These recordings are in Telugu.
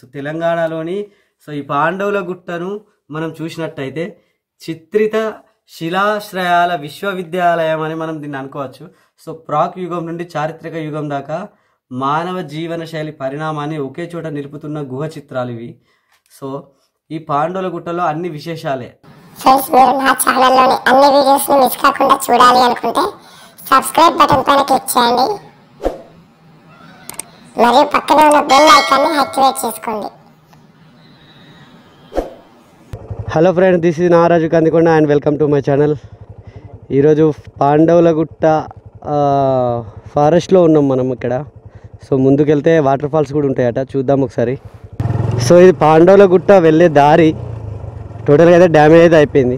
సో తెలంగాణలోని సో ఈ పాండవుల గుట్టను మనం చూసినట్టయితే చిత్రిత శిలాశ్రయాల విశ్వవిద్యాలయం అని మనం దీన్ని అనుకోవచ్చు సో ప్రాక్ యుగం నుండి చారిత్రక యుగం దాకా మానవ జీవన శైలి పరిణామాన్ని ఒకే చోట నిలుపుతున్న గుహ చిత్రాలు ఇవి సో ఈ పాండవుల గుట్టలో అన్ని విశేషాలే ఫ్రెండ్స్ మీరు నా ఛానల్లోని అన్ని వీడియోస్ని మిస్ కాకుండా చూడాలి అనుకుంటే సబ్స్క్రైబ్ బటన్ పైన క్లిక్ చేయండి మరియు పక్కనే ఉన్న బెల్ ఐకాన్ని యాక్టివేట్ చేసుకోండి hello friends this is Naraju Kandikonda and welcome to my channel ఈరోజు పాండవుల గుట్ట ఫారెస్ట్లో ఉన్నాం మనం ఇక్కడ సో ముందుకెళ్తే వాటర్ ఫాల్స్ కూడా ఉంటాయట చూద్దాం ఒకసారి సో ఇది పాండవుల గుట్ట వెళ్ళే దారి టోటల్గా అయితే డ్యామేజ్ అయితే అయిపోయింది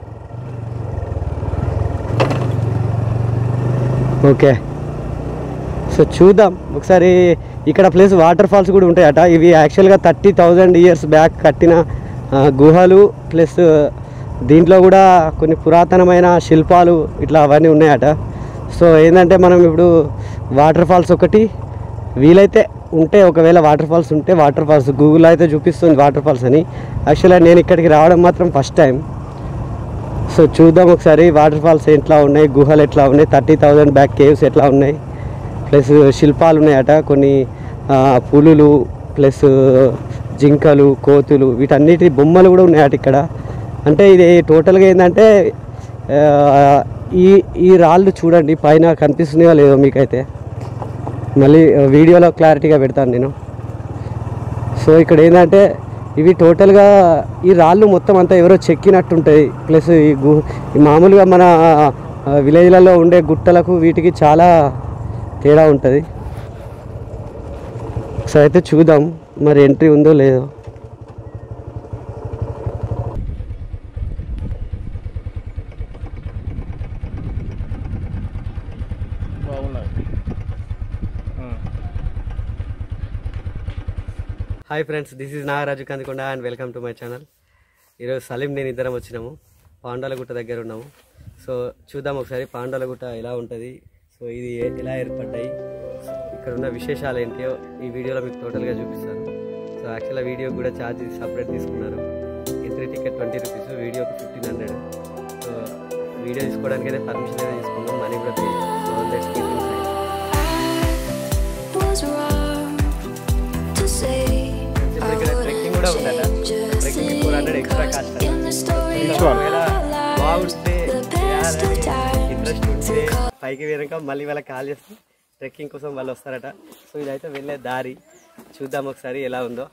ఓకే సో చూద్దాం ఒకసారి ఇక్కడ ప్లేస్ వాటర్ ఫాల్స్ కూడా ఉంటాయట ఇవి యాక్చువల్గా థర్టీ థౌజండ్ ఇయర్స్ బ్యాక్ కట్టిన ఆ, గుహలు ప్లస్ దీంట్లో కూడా కొన్ని పురాతనమైన శిల్పాలు ఇట్లా అవన్నీ ఉన్నాయట సో ఏంటంటే మనం ఇప్పుడు వాటర్ ఫాల్స్ ఒకటి వీలైతే ఉంటే ఒకవేళ వాటర్ ఫాల్స్ ఉంటే వాటర్ ఫాల్స్ గూగుల్ అయితే చూపిస్తుంది వాటర్ ఫాల్స్ అని యాక్చువల్గా నేను ఇక్కడికి రావడం మాత్రం ఫస్ట్ టైం సో చూద్దాం ఒకసారి వాటర్ ఫాల్స్ ఎట్లా ఉన్నాయి గుహలు ఎట్లా ఉన్నాయి థర్టీ థౌజండ్ బ్యాక్ కేవ్స్ ఎట్లా ఉన్నాయి ప్లస్ శిల్పాలు ఉన్నాయట కొన్ని ఆ, పులులు ప్లస్ జింకలు కోతులు వీటన్నిటి బొమ్మలు కూడా ఉన్నాయట ఇక్కడ అంటే ఇది టోటల్గా ఏంటంటే ఆ, ఈ ఈ రాళ్ళు చూడండి పైన కనిపిస్తున్నాయో లేదో మీకైతే మళ్ళీ వీడియోలో క్లారిటీగా పెడతాను నేను సో ఇక్కడ ఏంటంటే ఇవి టోటల్గా ఈ రాళ్ళు మొత్తం అంతా ఎవరో చెక్కినట్టుంటాయి ప్లస్ ఈ గు ఈ మామూలుగా మన ఆ, విలేజ్లలో ఉండే గుట్టలకు వీటికి చాలా తేడా ఉంటుంది సో అయితే చూద్దాం మరి ఎంట్రీ ఉందో లేదో hi friends this is Nagaraju Kandikonda and welcome to my channel ఈరోజు సలీం నేను ఇద్దరం వచ్చినాము పాండవలగుట్ట దగ్గర ఉన్నాము సో చూద్దాం ఒకసారి పాండవలగుట్ట ఎలా ఉంటుంది సో ఇది ఏ- ఎలా ఏర్పడ్డాయి ఇక్కడ ఉన్న విశేషాలు ఏంటో ఈ వీడియోలో మీకు టోటల్గా చూపిస్తాను సో యాక్చువల్గా వీడియో కూడా ఛార్జ్ సపరేట్ తీసుకున్నారు ఎంట్రీ టికెట్ ట్వంటీ రూపీస్ వీడియోకి ఫిఫ్టీన్ హండ్రెడ్ సో వీడియో తీసుకోవడానికి అయితే పర్మిషన్ అయితే తీసుకున్నాం మనీ కూడా pay. So let's get inside. was wrong to say. ఇప్పుడు ఇక్కడ ట్రెక్కింగ్ కూడా ఉందట trekking four hundred extra cost In the story ఒకవేళ బాగుంటే ఇంట్రెస్ట్ ఉంటే పైకి వేరక మళ్ళీ వాళ్ళకి కాల్ చేస్తే ట్రెక్కింగ్ కోసం వాళ్ళు వస్తారట సో ఇదైతే వెళ్ళే దారి చూద్దాం ఒకసారి ఎలా ఉందో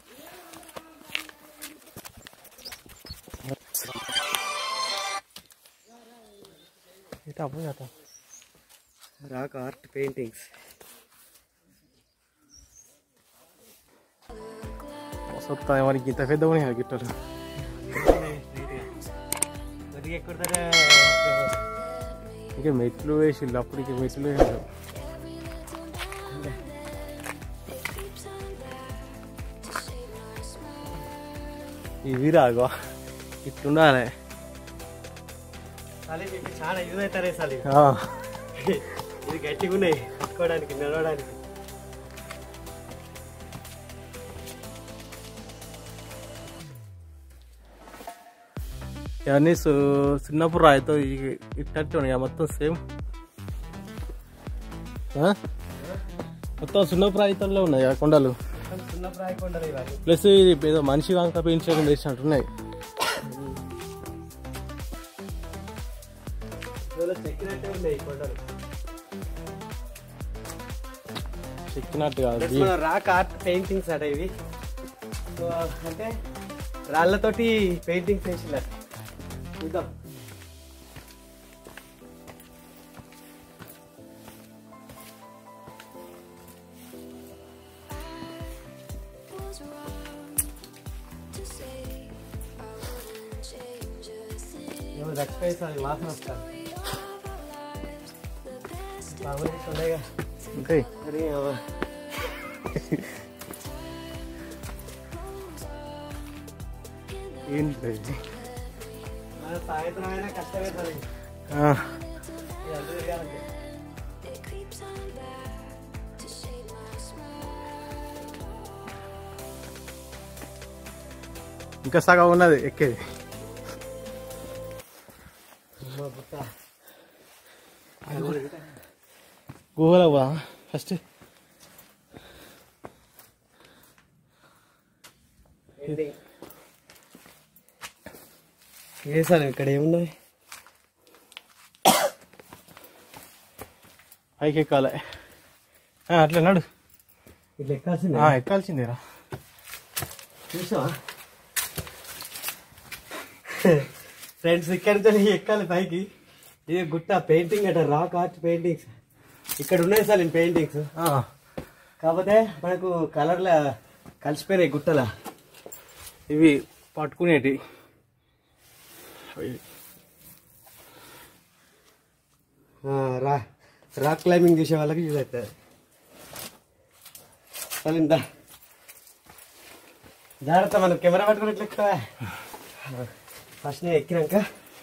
రాక్ ఆర్ట్ పెయింటింగ్స్ సొత్తా మనకి ఇంత పెద్ద ఉన్నాయి గిట్టలు కొద్దిగా ఎక్కుతారా ఇంకా మెట్లు వేసి అప్పటికి మెట్లు వేసారు ఇవి రాగో ఇట్లుండాలి సరే మీకు చాలా యూజ్ అవుతారే సరే ఆ, ఇది గట్టిగా ఉన్నాయి పట్టుకోవడానికి నడవడానికి ఇవన్నీ సు- చిన్నప్పుడు రాయితో ఇ- ఇట్టట్టు ఉన్నాయి మొత్తం సేమ్ ఆ? మొత్తం చిన్నప్పుడు రాయితల్లో ఉన్నాయి ఆ కొండలు చిన్నప్పుడు రాయకుండా ఇవన్నీ ప్లస్ ఇది ఏదో మనిషి వంక పెంచకుండా వేసినట్టున్నాయి ఇందులో చెక్కినట్టే ఉన్నాయి ఈ కొండలు చెక్కినట్టు కాదు That's మన రాక్ ఆర్ట్ పెయింటింగ్స్ అట ఇవి సో అంటే రాళ్ళతోటి పెయింటింగ్స్ వేసిలట చూద్దాం was wrong to say. I wouldn't change a thing. ఏమో దక్కేసారి వాసన వస్తాను The best బాగుంది చూడగా అంతే మరి ఏమో. ఏంటి ఇది? మన సాయంత్రం అయినా కష్టమే సరే ఆ, ఇది అందరూ తిరగాలంటే. it creeps on back to shape my smile. ఇంకా సగం ఉన్నది ఎక్కేది గుహలో పోదా ఫస్ట్ ఏ సార్ ఇక్కడ ఏమున్నది పైకి ఎక్కాలి ఆ, అట్లా నడు ఇట్లా ఎక్కాల్సిందే ఆ, ఎక్కాల్సిందేరా చూసావా ఫ్రెండ్స్ ఇక్కడి నుంచి ఎక్కాలి పైకి ఇది గుట్ట పెయింటింగ్ అట రాక్ ఆర్ట్ పెయింటింగ్స్ ఇక్కడ ఉన్నాయి సార్ నేను పెయింటింగ్స్ ఆ, కాకపోతే మనకు కలర్ల కలిసిపోయినాయి గుట్టలా ఇవి పట్టుకునేటి ఆ, రా రాక్ క్లైంబింగ్ చేసే వాళ్ళకి యూజ్ అవుతుంది సరే ఇందా జాగ్రత్త మనం కెమెరా పట్టుకున్నట్లు ఎక్కువ ఫస్ట్ నేను ఎక్కినాక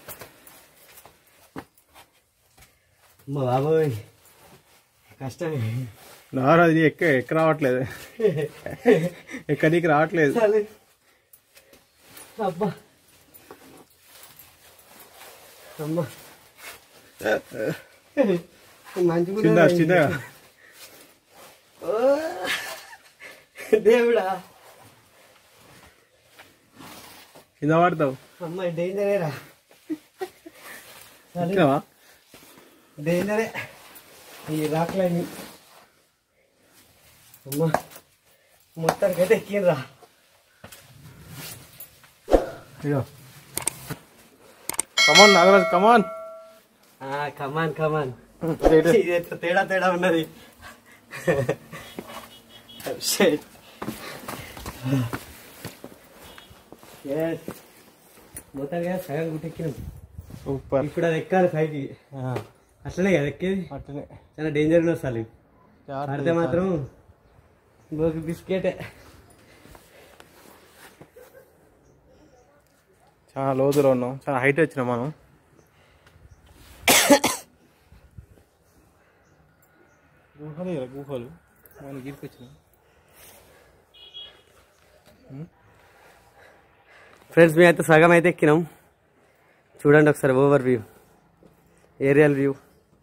అమ్మ బాబోయ్ కష్టమే నారా ఇది ఎక్క ఎక్క రావట్లేదు ఎక్కడికి రావట్లేదు చాలు. అబ్బా అమ్మా మంచి చిన్న చిన్నగా దేవుడా కింద పడతావు అమ్మాయి డేంజరేరా ఎక్కినావా డేంజరే ఈ రాక్ క్లైంబింగ్ అమ్మా మొత్తానికైతే ఎక్కిండ్రా ఇగో కమాన్ నాగరాజ్ కమాన్ కమాన్ కమాన్ ఇది ఎట్లా తేడా తేడా ఉన్నది Shit. Yes. మొత్తంగా సగం గుట్టెక్కినాం సూపర్ ఇప్పుడు అది ఎక్కాలి పైకి అట్లనే కదా ఎక్కేది అట్లనే చాలా డేంజర్ ఉన్నది సార్ పడితే మాత్రం బోకి బిస్కెటే చాలా లోతులో ఉన్నాం చాలా హైట్ వచ్చినాం మనం గుహలు ఇలా గుహలు మనం గీరికి వచ్చినాం ఫ్రెండ్స్ మేము అయితే సగం అయితే ఎక్కినాం చూడండి ఒకసారి ఓవర్ వ్యూ ఏరియల్ వ్యూ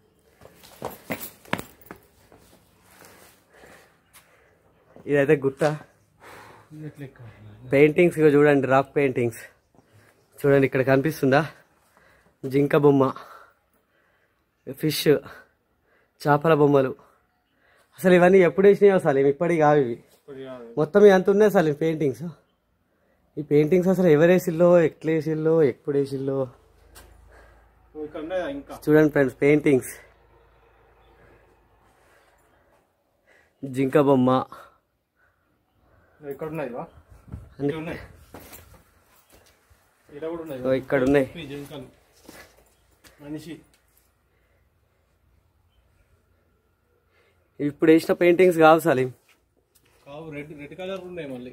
ఇదైతే గుట్ట పెయింటింగ్స్ ఇగో చూడండి రాక్ పెయింటింగ్స్ చూడండి ఇక్కడ కనిపిస్తుందా జింక బొమ్మ ఫిష్ చేపల బొమ్మలు అసలు ఇవన్నీ ఎప్పుడు వేసినాయో అసలు ఇప్పటి కావు ఇవి మొత్తం ఎంత ఉన్నాయి అసలు ఈ పెయింటింగ్స్ ఈ పెయింటింగ్స్ అసలు ఎవరు వేసిల్లో ఎట్లా వేసిల్లో ఎప్పుడు వేసిల్లో ఇక్కడ ఉన్నదా ఇంకా చూడండి ఫ్రెండ్స్ పెయింటింగ్స్ జింక బొమ్మ ఇక్కడ ఉన్నాయి వా అన్ని- ఇక్కడ ఉన్నాయి ఇక్కడ కూడా ఉన్నాయి ఓ, ఇక్కడ ఉన్నాయి ఈ జింకలు మనిషి ఇప్పుడు వేసిన పెయింటింగ్స్ కావు సలీం కావు రెడ్ రెడ్ కలర్ ఉన్నాయి మళ్ళీ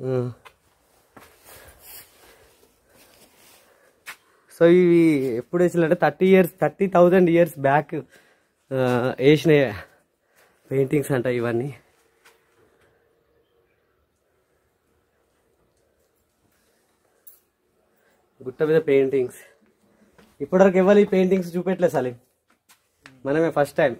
సో ఇవి ఎప్పుడు వేసినట్టే thirty years thirty thousand years back వేసిన పెయింటింగ్స్ అంట ఇవన్నీ గుట్ట మీద పెయింటింగ్స్ ఇప్పటివరకు ఎవరు ఈ పెయింటింగ్స్ చూపెట్టలేదు సలీం మనమే ఫస్ట్ టైం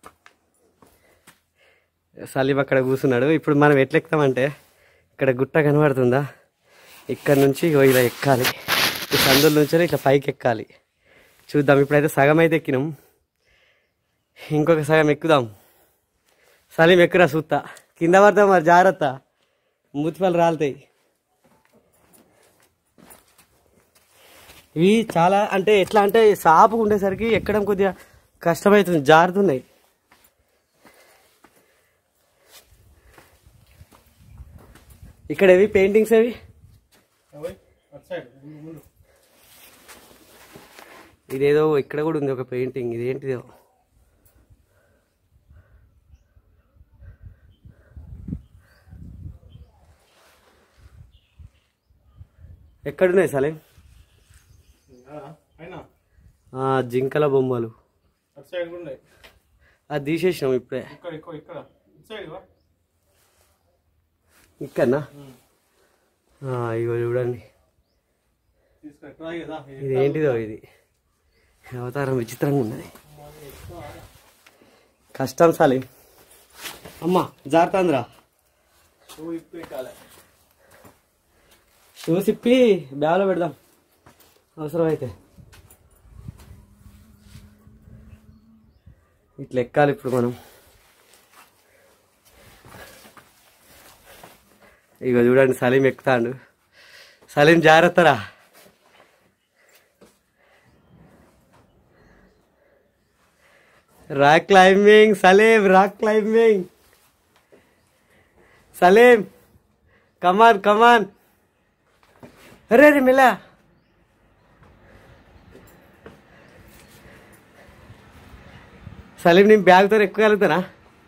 సలీం అక్కడ కూర్చున్నాడు ఇప్పుడు మనం ఎట్లా ఎక్కుతామంటే ఇక్కడ గుట్ట కనబడుతుందా ఇక్కడ నుంచి ఇగో ఇలా ఎక్కాలి ఈ సందుల నుంచి ఇట్లా పైకి ఎక్కాలి చూద్దాం ఇప్పుడైతే సగం అయితే ఎక్కినాం ఇంకొక సగం ఎక్కుదాం సలీం ఎక్కురా సూత్తా కింద పడతాం మరి జాగ్రత్త మూతిపళ్ళు రాలుతాయి ఇవి చాలా అంటే ఎట్లా అంటే సాపు ఉండేసరికి ఎక్కడం కొద్దిగా కష్టమవుతుంది జారుతున్నాయి ఇక్కడ ఏవి పెయింటింగ్స్ అవి అవి అటు సైడ్ ముందు ముందు ఇదేదో ఇక్కడ కూడా ఉంది ఒక పెయింటింగ్ ఇదేంటిదో ఎక్కడున్నాయి సలీం ఆ, అయినా ఆ, జింకల బొమ్మలు అటు సైడ్ కూడా ఉన్నాయి అది తీసేసినాం ఇప్పుడే ఇక్కడ ఇక్కడ ఇక్కడ ఇటు సైడ్ వా ఇక్కడనా ఆ, ఇగో చూడండి తీసుకురా కదా ఇది ఏంటిదో ఇది అవతారం విచిత్రంగా ఉన్నది కష్టం సాలి అమ్మా జారుతాందిరా నువ్వు ఇప్పు పెట్టాలి షూస్ ఇప్పి బ్యాగ్లో పెడదాం అవసరం అయితే ఇట్లా ఎక్కాలి ఇప్పుడు మనం ఇగో చూడండి సలీం ఎక్కుతాడు సలీం జాగ్రత్తరా rock climbing Salim rock climbing Salim come on come on అరే అరే మెల్ల సలీం నేను బ్యాగ్తో ఎక్కువగలుగుతానా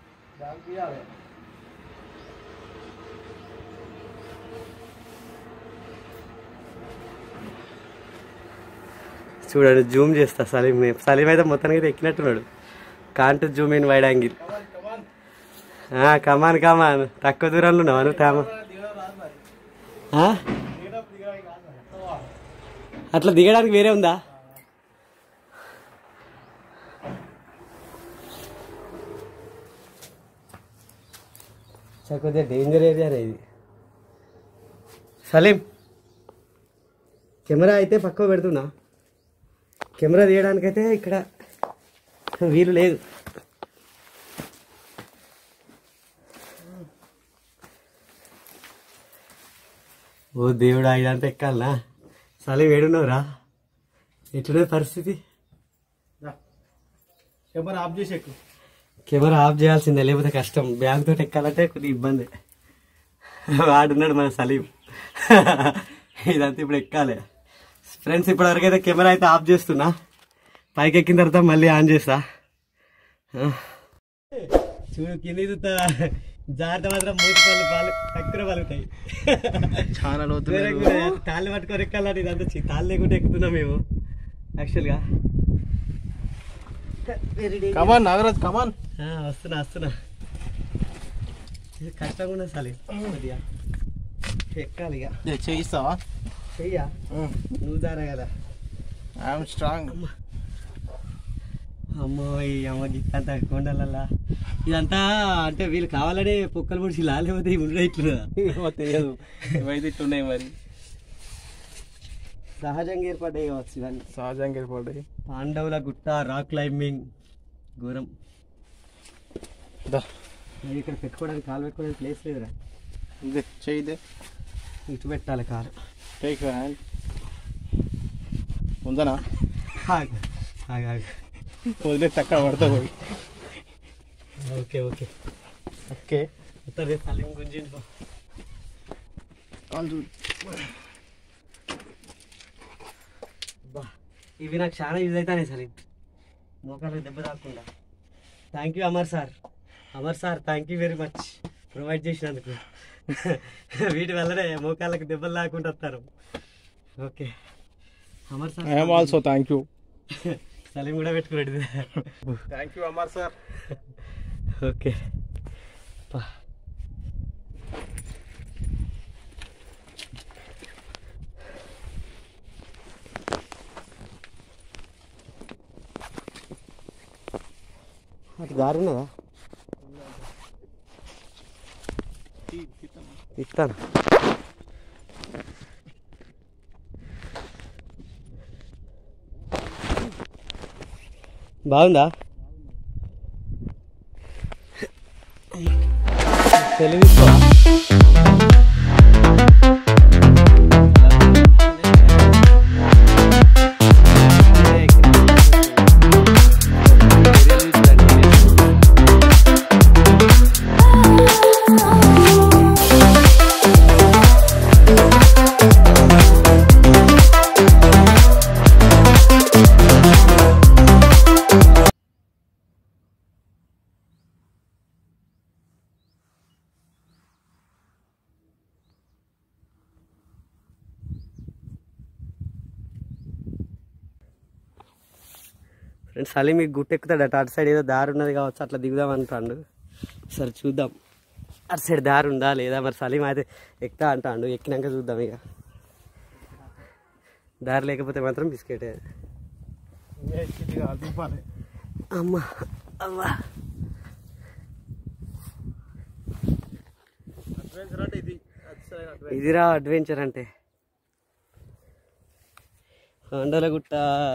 చూడండి జూమ్ చేస్తా సలీం సలీం అయితే మొత్తానికి అయితే ఎక్కినట్టున్నాడు can't zoom in wide angle come on come on తక్కువ దూరంలో ఉన్నావా నువ్వు తేమ ఆ? అట్లా దిగడానికి వేరే ఉందా సార్ కొద్దిగా డేంజర్ ఏరియానే ఇది సలీం కెమెరా అయితే పక్కకు పెడుతున్నా కెమెరా తీయడానికైతే ఇక్కడ వీలు లేదు ఓ దేవుడా ఇదంతా ఎక్కాలనా సలీం ఏడున్నావురా ఎట్లునే పరిస్థితి కెమెరా ఆఫ్ చేసి ఎక్కువ కెమెరా ఆఫ్ చేయాల్సిందే లేకపోతే కష్టం బ్యాగ్ తోటి ఎక్కాలంటే కొద్దిగా ఇబ్బంది వాడున్నాడు మన సలీం ఇదంతా ఇప్పుడు ఎక్కాలి ఫ్రెండ్స్ ఇప్పటి వరకు అయితే కెమెరా అయితే ఆఫ్ చేస్తున్నా పైకి ఎక్కిన తర్వాత మళ్ళీ ఆన్ చేస్తా చూడు కింది చూస్తా జాగ్రత్త మాత్రం మూతి పళ్ళు పాలు తక్కువ పలుకుతాయి చాలా లోతు వేరే కూడా తాళ్ళు పట్టుకొని ఎక్కాలని ఇదంతా చి- తాళ్ళు లేకుండా ఎక్కుతున్నాం మేము యాక్చువల్గా కమాన్ నాగరాజ్ కమాన్ ఆ, వస్తున్నా వస్తున్నా ఇది కష్టంగా ఉన్నది సాలి కొద్దిగా ఎక్కాలి ఇక చేయిస్తావా చెయ్యా నువ్వు దారా కదా ఐఎమ్ స్ట్రాంగ్ అమ్మో ఈ అమ్మ గిత్తంత కొండలల్లా ఇదంతా అంటే వీళ్ళు కావాలనే పొక్కలు పొడిచి లేకపోతే ఉండే ఇట్లున్నదా తెలియదు ఇవైతే ఇట్టున్నాయి మరి సహజంగా ఏర్పడ్డాయి కావచ్చు ఇవన్నీ సహజంగా ఏర్పడ్డాయి పాండవుల గుట్ట రాక్ క్లైంబింగ్ ఘోరం దా అది ఇక్కడ పెట్టుకోవడానికి కాలు పెట్టుకోవడానికి ప్లేస్ లేదురా ఇదే చేయిదే ఇటు పెట్టాలి కాలు టేక్ హ్యాండ్ ఉందనా ఆగు ఆగు ఆగు వదిలేస్తే అక్కడ పడతా పోయి ఓకే ఓకే ఓకే ఉత్తరే సలీం గుంజిండు కాల్ చూడు బా ఇవి నాకు చాలా యూజ్ అవుతాయి సలీం మోకాళ్ళకి దెబ్బ తాకుండా thank you Amar sir Amar sir thank you very much provide చేసినందుకు వీటి వల్లనే మోకాళ్ళకి దెబ్బలు లేకుండా వస్తారు okay Amar sir I'm also thank you Salim కూడా పెట్టుకున్నాడు thank you Amar sir okay బా అటు దారి ఉన్నదా ఇస్తాను బాగుందా తెలివిస్తా ఫ్రెండ్స్ సలీం మీకు గుట్ట ఎక్కుతాడట అటు సైడ్ ఏదో దారి ఉన్నది కావచ్చు అట్లా దిగుదాం అంటాడు సరే చూద్దాం అటు సైడ్ దారి ఉందా లేదా మరి సలీం అయితే ఎక్కుతా అంటాడు ఎక్కినాక చూద్దాం ఇక దారి లేకపోతే మాత్రం బిస్కెటే అమ్మా అమ్మా ఇదిరా అడ్వెంచర్ అంటే కొండలగుట్ట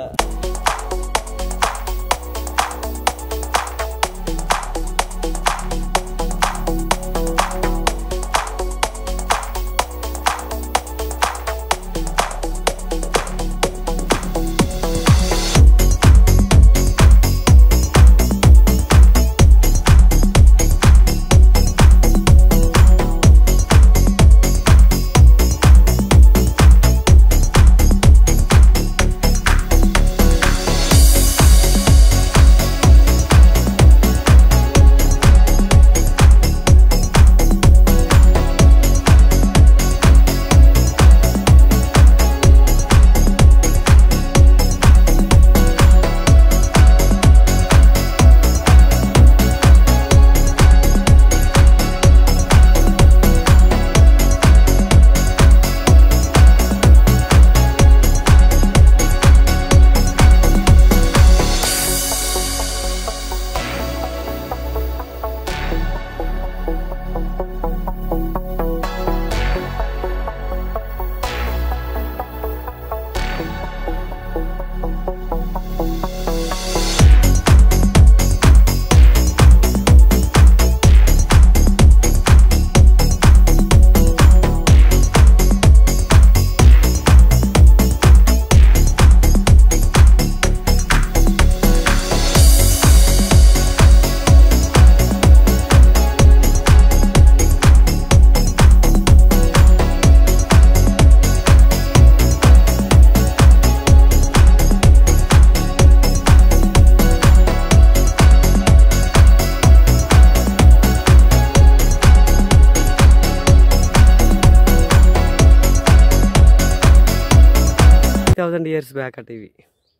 థౌజండ్ ఇయర్స్ బ్యాక్ అట ఇవి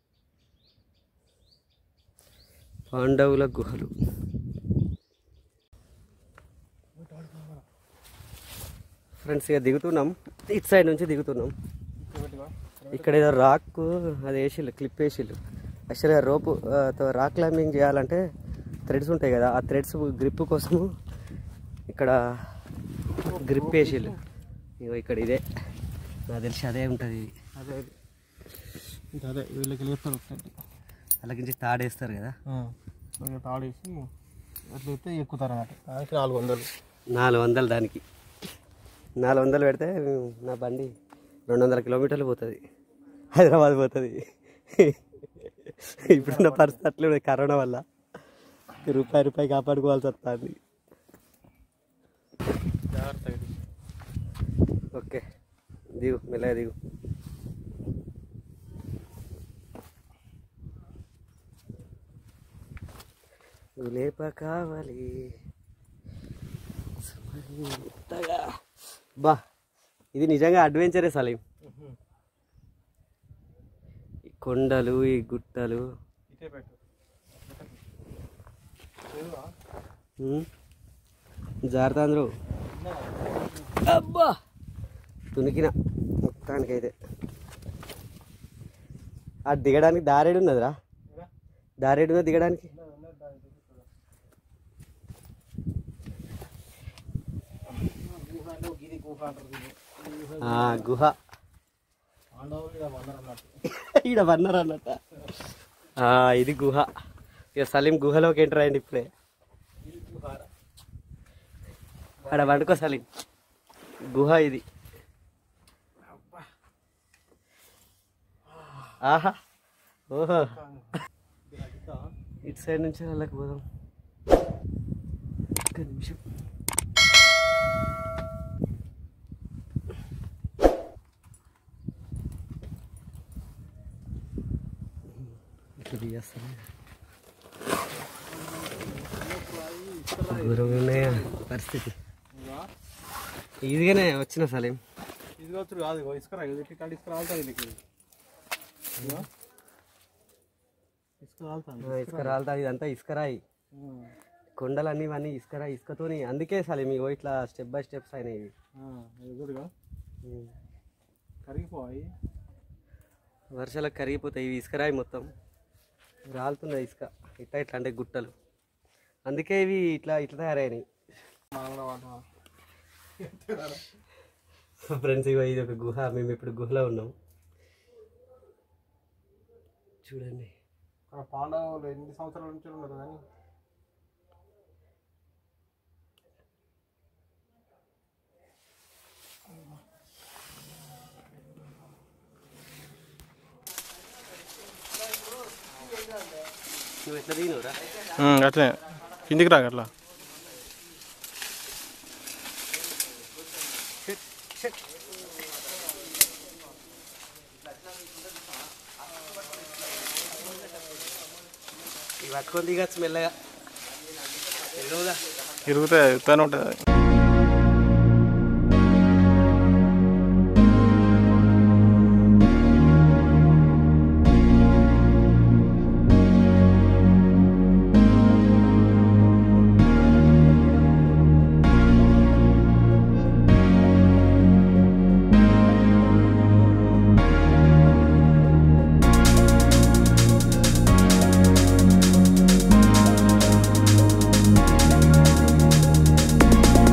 పాండవుల గుహలు ఫ్రెండ్స్ ఇక దిగుతున్నాం ఇటు సైడ్ నుంచి దిగుతున్నాం ఇక్కడ ఏదో రాక్ అది వేసిల్లు క్లిప్ వేసిల్లు యాక్చువల్గా రోపు ఆ, తో రాక్ క్లైంబింగ్ చేయాలంటే థ్రెడ్స్ ఉంటాయి కదా ఆ థ్రెడ్స్ గ్రిప్ కోసము ఇక్కడ గ్రిప్ వేసిల్లు ఇగో ఇక్కడ ఇదే నాకు తెలిసి అదే ఉంటుంది ఇది అదే ఇంకా అదే వీళ్ళకి లేపుతారు ఒకసారి అలాగించి తాడేస్తారు కదా కొంచెం తాడేసి అట్లా అయితే ఎక్కుతారు అన్నమాట దానికి నాలుగు వందలు నాలుగు వందలు దానికి నాలుగు వందలు పెడితే నా బండి రెండు వందల కిలోమీటర్లు పోతుంది హైదరాబాద్ పోతుంది ఇప్పుడున్న పరిస్థితి అట్లే ఉన్నాయి కరోనా వల్ల రూపాయి రూపాయి కాపాడుకోవాల్సి వస్తుంది జాగ్రత్త ఇది ఓకే దిగు మెల్లగా దిగు లేప కావాలి సుమరితగా. బా ఇది నిజంగా అడ్వెంచరే సలీం ఈ కొండలు ఈ గుట్టలు ఇటే పెట్టు జాగ్రత్త అందరూ అబ్బా తునికిన మొత్తానికైతే ఆ దిగడానికి దారేడు ఉన్నదిరా దారేడు ఉన్నది దిగడానికి గిరి గుహ అంటారు దీన్ని. ఆ, గుహ పాండవులు ఇలా వందరు అన్నట్టు ఈడ వన్నారు అన్నట్ట ఆ, ఇది గుహ ఇక సలీం గుహలోకి ఎంటర్ అయ్యండి ఇప్పుడే ఆడ వండుకో సలీం గుహ ఇది ఆహా ఓహో ఇటు సైడ్ నుంచి వాళ్ళకి పోదాం ఒక్క నిమిషం ఇట్లా దిగేస్తాను ఘోరంగా ఉన్నాయా పరిస్థితి ఈజీగానే వచ్చిన సలీం ఇది కావచ్చు కాదు ఇగో ఇసుక రాయి ఇటు ఇటు ఇసుక రాలుతుంది వీళ్ళకి ఇగో. ఇసుక రాలుతుంది ఆ, ఇసుక రాలుతా ఇదంతా ఇసుక రాయి కొండలన్నీ ఇవన్నీ ఇసుకరా ఇసుకతోని అందుకే సలీం ఇగో ఇట్లా స్టెప్ బై స్టెప్స్ అయినాయి ఇవి ఎదురుగా ఉమ్. కరిగిపోయి వర్షాలకు కరిగిపోతాయి ఇవి ఇసుకరాయి మొత్తం రాలుతున్నాయి ఇసుక ఇట్లా ఇట్లా అంటే గుట్టలు అందుకే ఇవి ఇట్లా ఇట్లా తయారైనాయి మనం కూడా వాడతాం ఫ్రెండ్స్ ఇగో ఇది ఒక గుహ మేము ఇప్పుడు గుహలో ఉన్నాం చూడండి అక్కడ పాండవులు ఎన్ని సంవత్సరాల నుంచి ఉన్నారు కానీ నువ్వు ఎట్లా దిగినవురా అట్లే కిందికి రాక అట్లా ఇవి పట్టుకొని దిగచ్చు మెల్లగా ఎదురుగా తిరుగుతే ఎత్తానే ఉంటుంది అది. Thank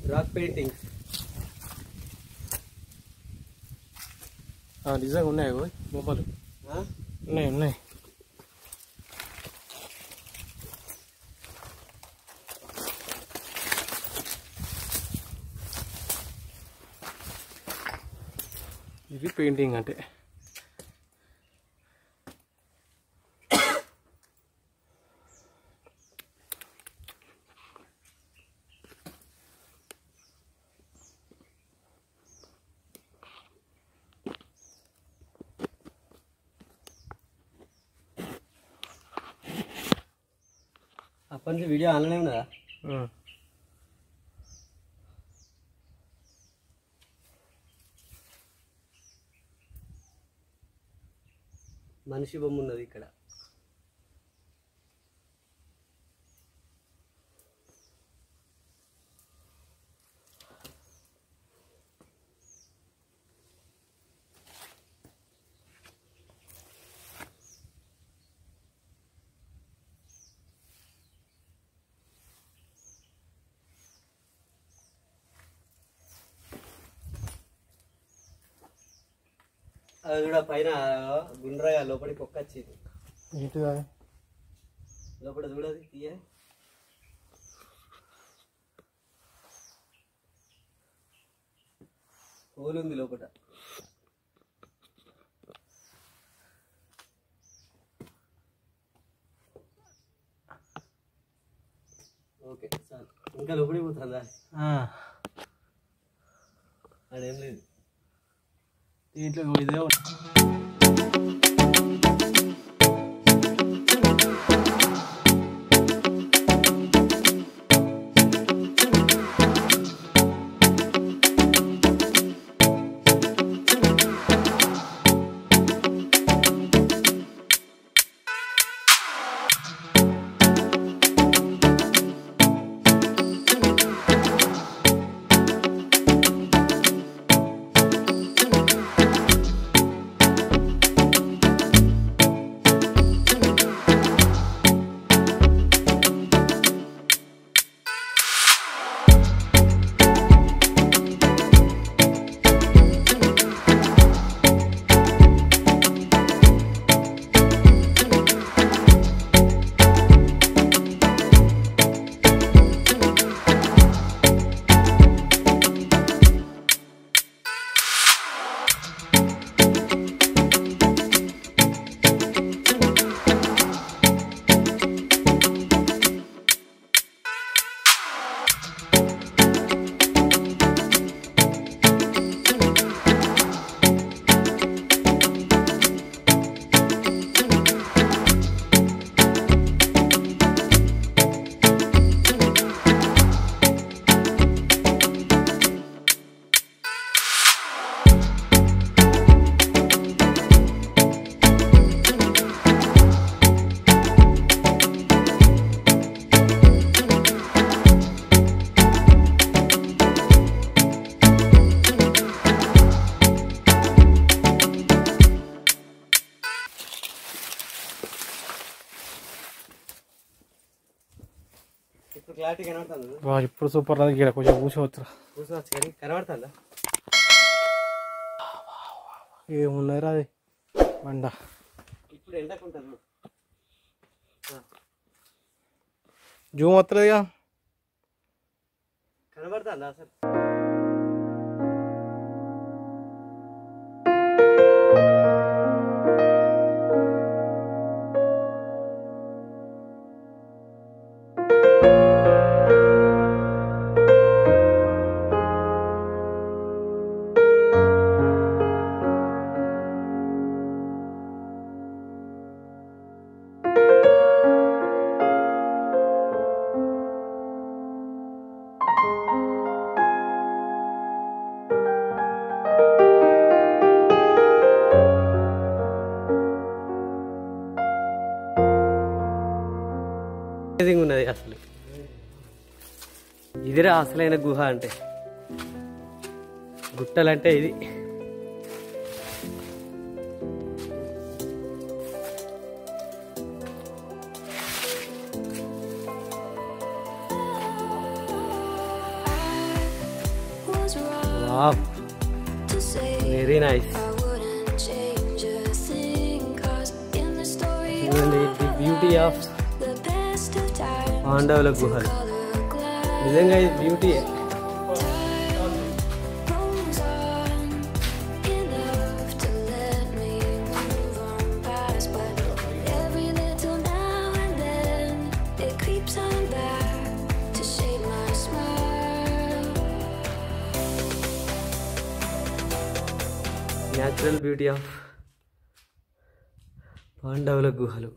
రాక్ పెయింటింగ్ ఆ, నిజంగా ఉన్నాయి అగో బొమ్మలు ఉన్నాయి ఉన్నాయి ఇది పెయింటింగ్ అంటే అప్పటి నుంచి వీడియో ఆన్లైన్ ఉన్నదా ఉమ్. మనిషి బొమ్మ ఉన్నది ఇక్కడ అది కూడా పైన గుండ్రగా లోపలికి ఒక్క వచ్చింది ఏంటిదా లోపల చూడదు తీయ హోల్ ఉంది లోపల ఓకే చాలు ఇంకా లోపలికి పోతుందా అదేం లేదు దీంట్లో ఇదే ఉంది. ఇప్పుడు క్లారిటీ కనబడుతుంది వా ఇప్పుడు సూపర్ అది ఇక్కడ కొంచెం కూర్చోవచ్చు కూర్చోవచ్చు కానీ కనబడుతుందా ఏమున్నారా అది బండ ఇప్పుడు ఎండకుంటుంది జూమ్ వస్తలేదుగా కనబడుతుందా అసలు అమేజింగ్ ఉన్నది అసలు ఇదిరా అసలైన గుహ అంటే గుట్టలంటే ఇది wow to say very nice I wouldn't change a thing. Cause in the story చూడండి the beauty of the best of times, పాండవుల గుహలు color glass నిజంగా ఇది beauty rolls on enough to let me move on past. But every little now and then it creeps on back to shade my smile. Natural beauty of పాండవుల గుహలు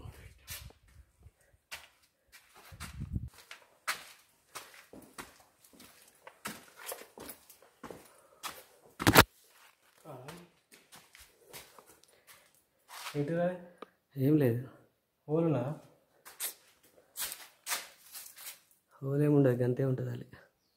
ఏంటిరా ఏం లేదు ఓలునా హోలేముండదు గంతే ఉంటుంది అది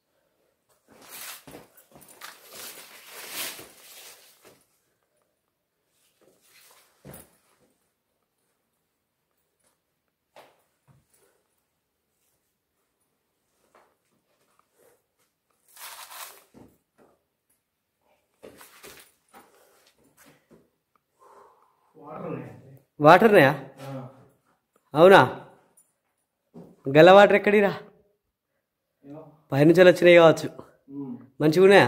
వాటర్నాయా అవునా గల్ల వాటర్ ఎక్కడిరా పైనుంచి వచ్చినాయి కావచ్చు మంచిగా ఉన్నాయా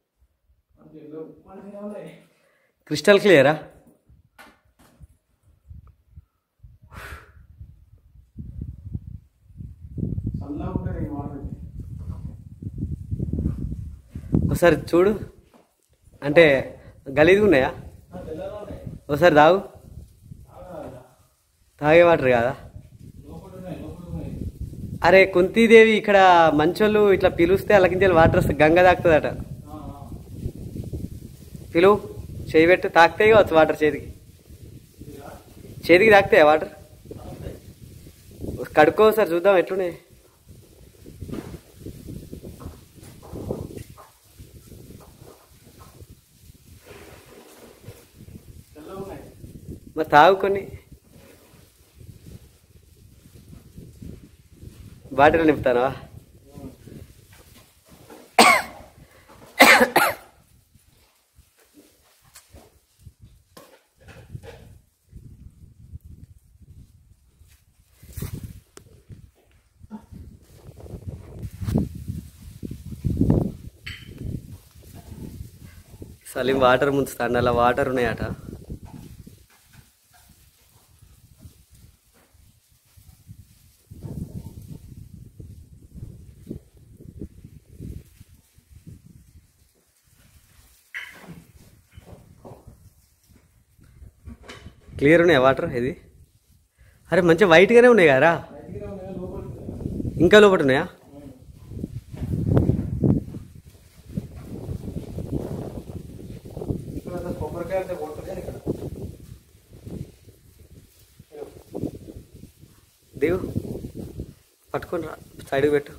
క్రిస్టల్ క్లియరా ఒకసారి చూడు అంటే గలీజ్గా ఉన్నాయా ఒకసారి తాగు తాగే వాటర్ కాదా అరే కుంతీదేవి ఇక్కడ మంచోళ్ళు ఇట్లా పిలుస్తే అల్లకించాలి వాటర్ వస్తే గంగ తాకుతుందట పిలువు చేయి పెట్టు తాకుతాయి కావచ్చు వాటర్ చేతికి చేతికి తాకుతాయా వాటర్ కడుక్కో సార్ చూద్దాం ఎట్లున్నాయి మరి తాగు కొన్ని బాటిల్ నింపుతానా సలీం వాటర్ ముంచుతాడు అలా వాటర్ ఉన్నాయట క్లియర్ ఉన్నాయా వాటర్ ఇది అరే మంచిగా వైట్గానే ఉన్నాయి కదరా ఇంకా లోపల ఉన్నాయా ఇక్కడ కొబ్బరికాయ అంతా కొడుతుంది ఇక్కడ దేవు పట్టుకొని రా సైడ్కి పెట్టు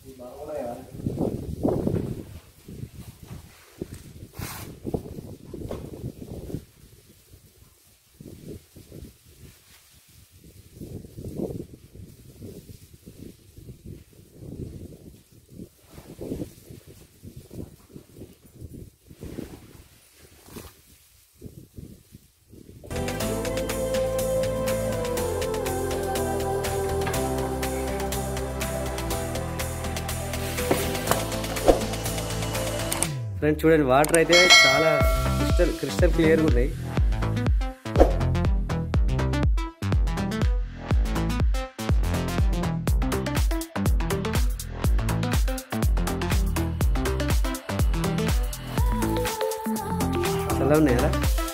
ఫ్రెండ్స్ చూడండి వాటర్ అయితే చాలా క్రిస్టల్ క్రిస్టల్ క్లియర్గా ఉన్నాయి చాలా ఉన్నాయా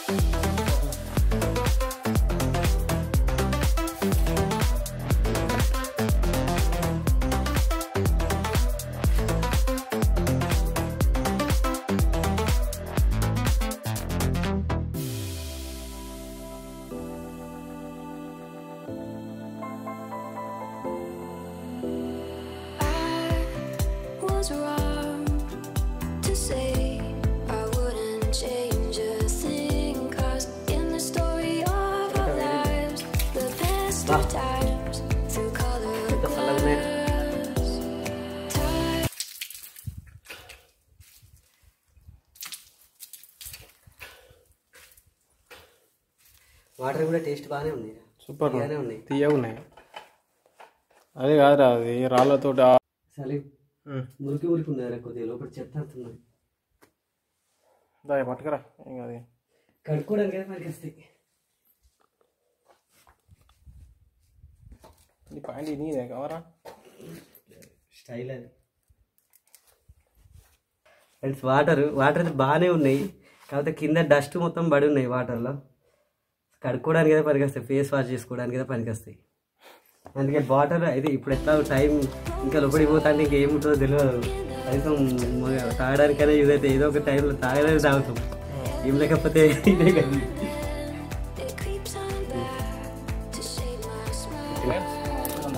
was wrong to say I wouldn't change a thing. Cause in the story of our lives, the best of times through color ఎంత చల్లగా ఉన్నాయి glass. Time వాటర్ కూడా టేస్ట్ బాగానే ఉంది సూపర్ బాగానే ఉన్నాయి తీయగా ఉన్నాయి అదే కాదురా అది రాళ్ళతో సలీం మురికి మురికి ఉన్నాయి కొద్దిగా లోపల చెత్త అంటున్నాయి దాని పట్టుకురా ఏం కాదు కడుక్కోవడానికి అయితే మనకి వస్తాయి ఈ పాయింట్ నీదే కవరా స్టైల్ అది ఫ్రెండ్స్ వాటర్ వాటర్ అయితే బాగానే ఉన్నాయి కాకపోతే కింద డస్ట్ మొత్తం పడి ఉన్నాయి వాటర్లో కడుక్కోవడానికి అయితే పనికొస్తాయి ఫేస్ వాష్ చేసుకోవడానికి అయితే పనికొస్తాయి అందుకే వాటర్ అయితే ఇప్పుడు ఎట్లా టైం ఇంకా లోపలికి పోతా అంటే ఇంకా ఏముంటుందో తెలియదు కనీసం మ- తాగడానికైనా యూజ్ అయితే ఏదో ఒక టైంలో తాగడానికి తాగుతాం ఏం లేకపోతే ఇదే కదా It creeps on back to shape my smile.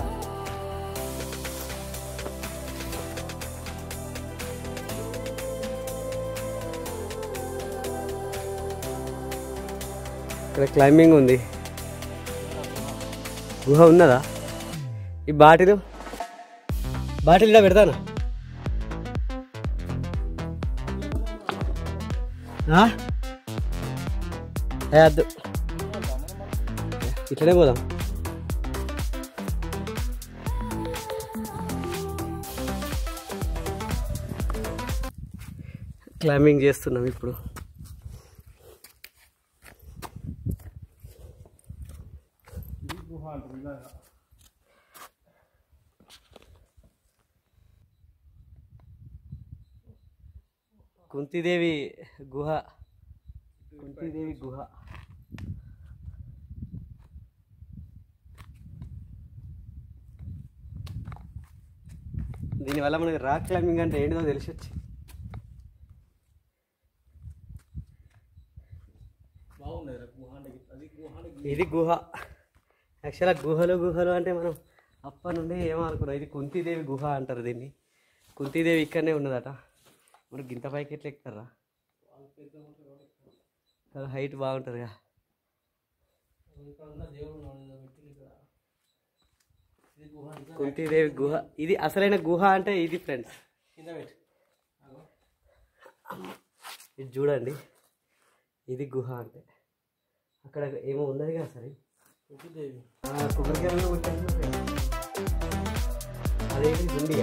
ఇక్కడ క్లైంబింగ్ ఉంది గుహ ఉన్నదా ఈ బాటిల్ బాటిల్ ఇలా పెడతానా ఆ? ఏ వద్దు ఇట్లనే పోదాం క్లైంబింగ్ చేస్తున్నాం ఇప్పుడు కుంతిదేవి గుహ కుంతిదేవి గుహ దీనివల్ల మనకి రాక్ క్లైంబింగ్ అంటే ఏంటిదో తెలిసి వచ్చి ఇది గుహ యాక్చువల్గా గుహలు గుహలు అంటే మనం అప్పటి నుండి ఏమనుకున్నాం ఇది కుంతిదేవి గుహ అంటారు దీన్ని కుంతిదేవి ఇక్కడనే ఉన్నదట మరి గింత పైకి ఎట్లా ఎక్కుతారా హైట్ బాగుంటుందిగా కుంతిదేవి గుహ ఇది అసలైన గుహ అంటే ఇది ఫ్రెండ్స్ ఇది చూడండి ఇది గుహ అంటే అక్కడ ఏమో ఉన్నది కదా సరే కొబ్బరికాయలు కొట్టాను friends. అదేంటి గుండియా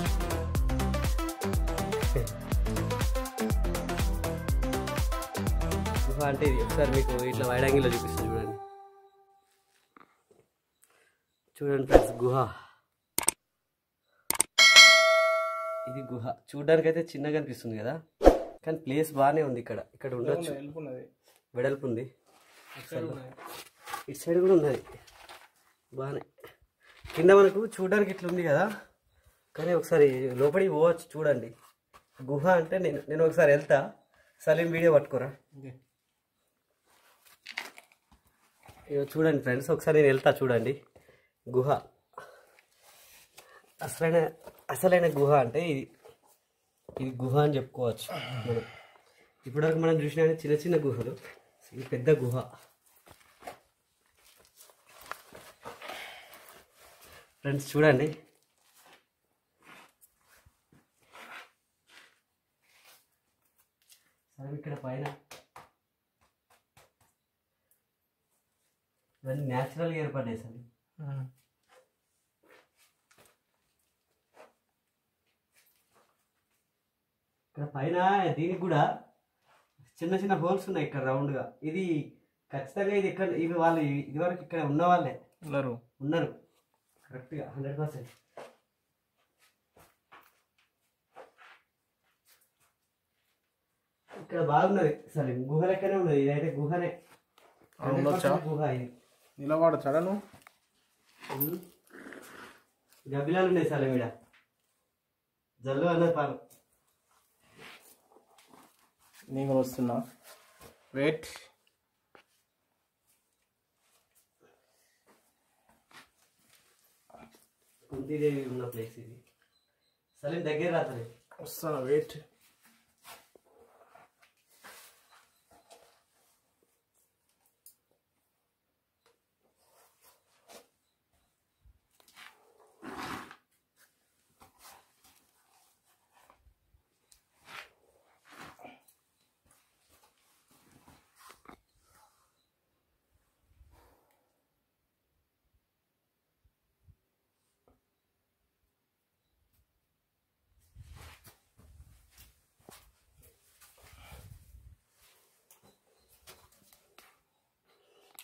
గుహ అంటే ఇది ఒకసారి మీకు ఇట్లా వైడ్ యాంగిల్లో చూపిస్తాను చూడండి చూడండి ఫ్రెండ్స్ గుహ ఇది గుహ చూడడానికి అయితే చిన్నగా అనిపిస్తుంది కదా కానీ ప్లేస్ బాగానే ఉంది ఇక్కడ ఇక్కడ ఉండొచ్చు వెళ్ళుకున్నది వెడల్పు ఉంది ఇటు సైడ్ కూడా ఉన్నది బాగానే కింద మనకు చూడడానికి ఇట్లా ఉంది కదా కానీ ఒకసారి లోపలికి పోవచ్చు చూడండి గుహ అంటే నేను నేను ఒకసారి వెళ్తా సలీం వీడియో పట్టుకోరా ఇగో చూడండి ఫ్రెండ్స్ ఒకసారి నేను వెళ్తా చూడండి గుహ అసలైన అసలైన గుహ అంటే ఇది ఇది గుహ అని చెప్పుకోవచ్చు మనం ఇప్పటివరకు మనం చూసిన చిన్న చిన్న గుహలు ఇది పెద్ద గుహ ఫ్రెండ్స్ చూడండి సరే ఇక్కడ పైన ఇవన్నీ న్యాచురల్గా ఏర్పడ్డాయి సార్ ఇక్కడ పైన దీనికి కూడా చిన్న చిన్న హోల్స్ ఉన్నాయి ఇక్కడ రౌండ్గా ఇది ఖచ్చితంగా ఇది ఇక్కడ ఇవి వాళ్ళు ఇదివరకు ఇక్కడ ఉన్న వాళ్ళే ఉన్నారు ఉన్నారు కరెక్ట్గా హండ్రెడ్ పర్సెంట్ ఇక్కడ బాగున్నది సరే గుహ లెక్కనే ఉన్నది ఇదైతే గుహనే ఆ, ఉండొచ్చా? 100% గుహ ఇది నిలబడ చడను గబ్బిలాలు ఉన్నాయి సరే మీడ జల్లు అన్నది పాలు నేను వస్తున్నా వెయిట్ కుంతీదేవి ఉన్న ప్లేస్ ఇది సలీం దగ్గర రాత్రి వస్తాను వెయిట్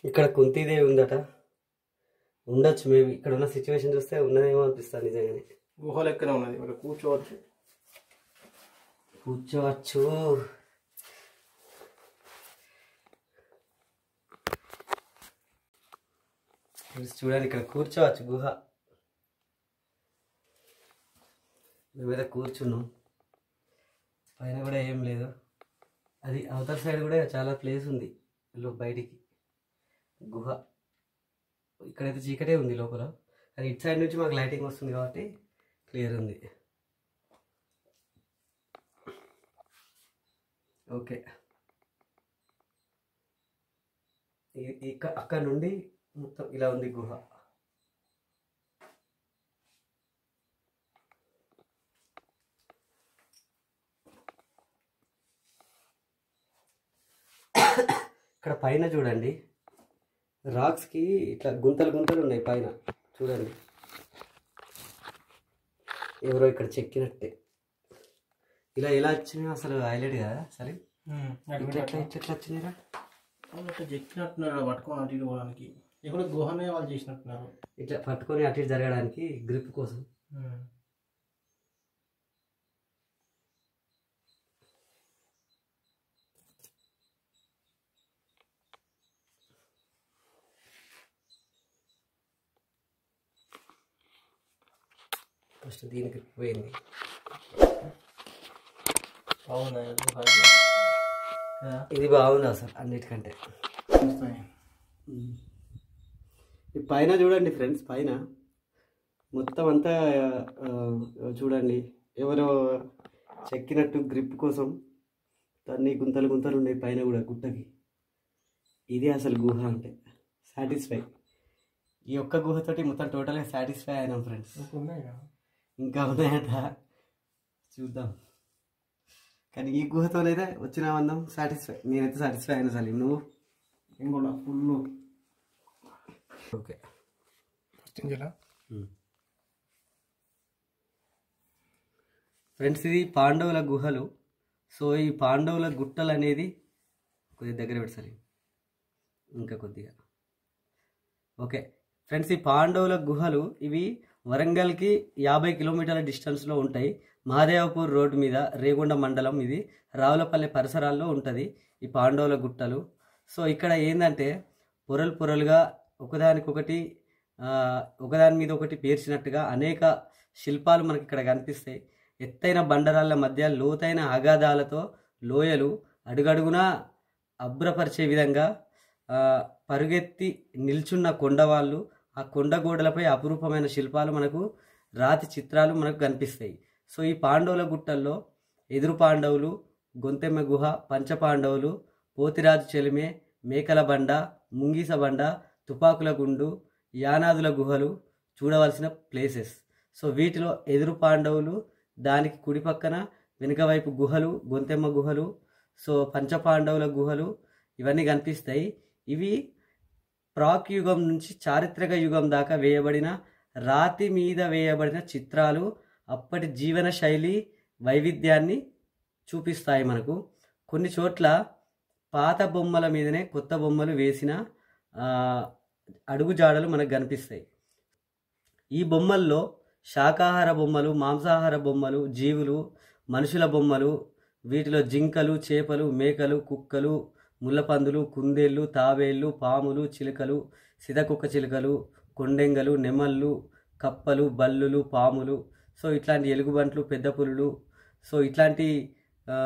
ఇక్కడ కుంతీదేవి ఉందట ఉండొచ్చు మేబీ ఇక్కడ ఉన్న సిచ్యువేషన్ చూస్తే ఉన్నదేమో అనిపిస్తుంది నిజంగానే గుహ లెక్కనే ఉన్నది ఇక్కడ కూర్చోవచ్చు కూర్చోవచ్చు ఫ్రెండ్స్ చూడండి ఇక్కడ కూర్చోవచ్చు గుహ మేమైతే కూర్చున్నాం పైన కూడా ఏం లేదు అది అవతల సైడ్ కూడా చాలా ప్లేస్ ఉంది లో బయటికి గుహ ఇక్కడైతే చీకటే ఉంది లోపల అది ఇటు సైడ్ నుంచి మాకు లైటింగ్ వస్తుంది కాబట్టి క్లియర్ ఉంది ఓకే ఇ- ఇక్క అక్కడ నుండి మొత్తం ఇలా ఉంది గుహ ఇక్కడ పైన చూడండి రాక్స్కి ఇట్లా గుంతలు గుంతలు ఉన్నాయి పైన చూడండి ఎవరో ఇక్కడ చెక్కినట్టే ఇలా ఎలా వచ్చినాయో అసలు హైలైట్ కదా సరే ఇట్లా ఎట్లా ఇట్లా ఎట్లా వచ్చినాయిరా అట్లా చెక్కినట్టున్నారు పట్టుకొని అటు ఇటు పోవడానికి ఇక్కడ గుహనే వాళ్ళు చేసినట్టున్నారు ఇట్లా పట్టుకొని అటు ఇటు జరగడానికి గ్రిప్ కోసం ఫస్ట్ దీనికి పోయింది అవునా గుహ కదా ఇది బాగుంది అసలు అన్నిటికంటే చూస్తాయి. ఈ పైన చూడండి ఫ్రెండ్స్ పైన మొత్తం అంతా ఆ, చూడండి ఎవరో చెక్కినట్టు గ్రిప్ కోసం అన్ని గుంతలు గుంతలు ఉన్నాయి పైన కూడా గుట్టకి ఇది అసలు గుహ అంటే సాటిస్ఫై ఈ ఒక్క గుహతోటి మొత్తం టోటల్గా సాటిస్ఫై అయినాం ఫ్రెండ్స్ ఇంకా ఉన్నాయి కదా ఇంకా ఉన్నాయట చూద్దాం కానీ ఈ గుహతోనైతే వచ్చిన అందం సాటిస్ఫై నేనైతే సాటిస్ఫై అయినా సలీం నువ్వు నేను కూడా ఫుల్ ఓకే చింజలా ఫ్రెండ్స్ ఇది పాండవుల గుహలు సో ఈ పాండవుల గుట్టలు అనేది కొద్దిగా దగ్గర పెట్టాలి ఇంకా కొద్దిగా ఓకే ఫ్రెండ్స్ ఈ పాండవుల గుహలు ఇవి వరంగల్కి యాభై కిలోమీటర్ల డిస్టెన్స్లో ఉంటాయి మహాదేవపూర్ రోడ్డు మీద రేగొండ మండలం ఇది రావులపల్లి పరిసరాల్లో ఉంటుంది ఈ పాండవుల గుట్టలు సో ఇక్కడ ఏంటంటే పొరలు పొరలుగా ఒకదానికొకటి ఆ, ఒకదాని మీద ఒకటి పేర్చినట్టుగా అనేక శిల్పాలు మనకి ఇక్కడ కనిపిస్తాయి ఎత్తైన బండరాళ్ళ మధ్య లోతైన అగాధాలతో లోయలు అడుగడుగునా అభ్రపరిచే విధంగా ఆ, పరుగెత్తి నిల్చున్న కొండవాళ్ళు ఆ కొండ గోడలపై అపురూపమైన శిల్పాలు మనకు రాతి చిత్రాలు మనకు కనిపిస్తాయి సో ఈ పాండవుల గుట్టల్లో ఎదురు పాండవులు గొంతెమ్మ గుహ పంచపాండవులు పోతిరాజు చెలిమే మేకల బండ ముంగీస బండ తుపాకుల గుండు యానాదుల గుహలు చూడవలసిన ప్లేసెస్ సో వీటిలో ఎదురు పాండవులు దానికి కుడి పక్కన వెనుక వైపు గుహలు గొంతెమ్మ గుహలు సో పంచపాండవుల గుహలు ఇవన్నీ కనిపిస్తాయి ఇవి ప్రాక్ యుగం నుంచి చారిత్రక యుగం దాకా వేయబడిన రాతి మీద వేయబడిన చిత్రాలు అప్పటి జీవన శైలి వైవిధ్యాన్ని చూపిస్తాయి మనకు కొన్ని చోట్ల పాత బొమ్మల మీదనే కొత్త బొమ్మలు వేసిన ఆ, అడుగుజాడలు మనకు కనిపిస్తాయి ఈ బొమ్మల్లో శాకాహార బొమ్మలు మాంసాహార బొమ్మలు జీవులు మనుషుల బొమ్మలు వీటిలో జింకలు చేపలు మేకలు కుక్కలు ముళ్ళపందులు కుందేళ్ళు తాబేళ్ళు పాములు చిలుకలు సిదకుక్క చిలుకలు కొండెంగలు నెమళ్ళు కప్పలు బల్లులు పాములు సో ఇట్లాంటి ఎలుగుబంట్లు పెద్ద పులులు సో ఇట్లాంటి ఆ,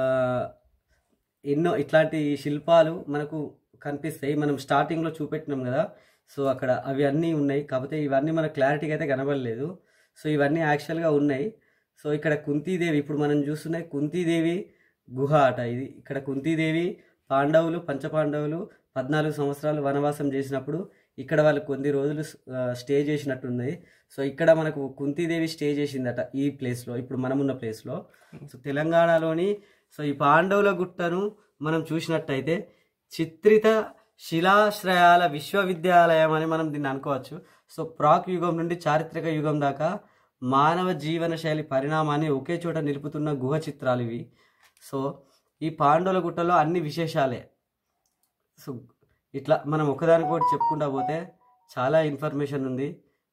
ఎన్నో ఇట్లాంటి శిల్పాలు మనకు కనిపిస్తాయి మనం స్టార్టింగ్లో చూపెట్టినాం కదా సో అక్కడ అవి అన్నీ ఉన్నాయి కాకపోతే ఇవన్నీ మన క్లారిటీగా అయితే కనబడలేదు సో ఇవన్నీ యాక్చువల్గా ఉన్నాయి సో ఇక్కడ కుంతీదేవి ఇప్పుడు మనం చూస్తున్నాయి కుంతీదేవి గుహ అట ఇది ఇక్కడ కుంతీదేవి పాండవులు పంచపాండవులు పద్నాలుగు సంవత్సరాలు వనవాసం చేసినప్పుడు ఇక్కడ వాళ్ళు కొన్ని రోజులు ఆ, స్టే చేసినట్టున్నది సో ఇక్కడ మనకు కుంతీదేవి స్టే చేసిందట ఈ ప్లేస్లో ఇప్పుడు మనం ఉన్న ప్లేస్లో సో తెలంగాణలోని సో ఈ పాండవుల గుట్టను మనం చూసినట్టయితే చిత్రిత శిలాశ్రయాల విశ్వవిద్యాలయం అని మనం దీన్ని అనుకోవచ్చు సో ప్రాక్ యుగం నుండి చారిత్రక యుగం దాకా మానవ జీవన శైలి పరిణామాన్ని ఒకే చోట నిలుపుతున్న గుహ చిత్రాలు ఇవి సో ఈ పాండవుల గుట్టలో అన్ని విశేషాలే సో ఇట్లా మనం ఒకదానికి ఒకటి చెప్పుకుంటా పోతే చాలా ఇన్ఫర్మేషన్ ఉంది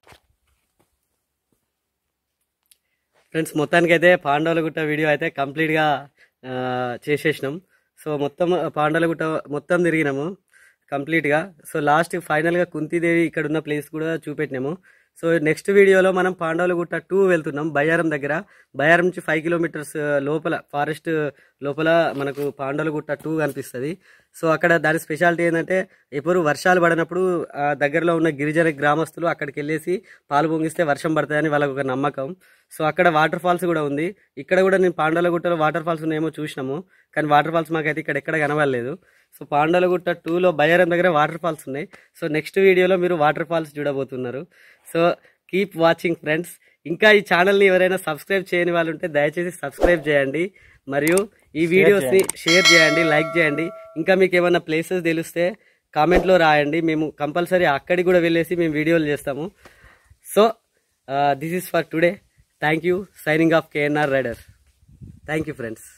ఫ్రెండ్స్ మొత్తానికైతే పాండవులగుట్ట వీడియో అయితే కంప్లీట్గా ఆ, చేసేసినాం సో మొత్తం పాండవులగుట్ట మొత్తం తిరిగినాము కంప్లీట్గా సో లాస్ట్ ఫైనల్గా కుంతీదేవి ఇక్కడ ఉన్న ప్లేస్ కూడా చూపెట్టినాము సో నెక్స్ట్ వీడియోలో మనం పాండవులగుట్ట టూ వెళ్తున్నాం బయ్యారం దగ్గర బయ్యారం నుంచి ఫైవ్ కిలోమీటర్స్ లోపల ఫారెస్ట్ లోపల మనకు పాండవులగుట్ట టూ కనిపిస్తుంది సో అక్కడ దాని స్పెషాలిటీ ఏంటంటే ఎప్పుడు వర్షాలు పడినప్పుడు ఆ దగ్గరలో ఉన్న గిరిజన గ్రామస్తులు అక్కడికి వెళ్ళేసి పాలు పొంగిస్తే వర్షం పడతాయని వాళ్ళకు ఒక నమ్మకం సో అక్కడ వాటర్ ఫాల్స్ కూడా ఉంది ఇక్కడ కూడా నేను పాండవలగుట్టలో వాటర్ ఫాల్స్ ఉన్నాయేమో చూసినాము కానీ వాటర్ ఫాల్స్ మాకైతే ఇక్కడ ఎక్కడ కనబడలేదు సో పాండవలగుట్ట టూలో బయ్యారం దగ్గర వాటర్ ఫాల్స్ ఉన్నాయి సో నెక్స్ట్ వీడియోలో మీరు వాటర్ ఫాల్స్ చూడబోతున్నారు సో కీప్ వాచింగ్ ఫ్రెండ్స్ ఇంకా ఈ ఛానల్ని ఎవరైనా సబ్స్క్రైబ్ చేయని వాళ్ళు ఉంటే దయచేసి సబ్స్క్రైబ్ చేయండి మరియు ఈ వీడియోస్ని షేర్ చేయండి లైక్ చేయండి ఇంకా మీకు ఏమైనా ప్లేసెస్ తెలిస్తే కామెంట్లో రాయండి మేము కంపల్సరీ అక్కడికి కూడా వెళ్ళేసి మేము వీడియోలు చేస్తాము so this is for today thank you signing off KNR rider thank you friends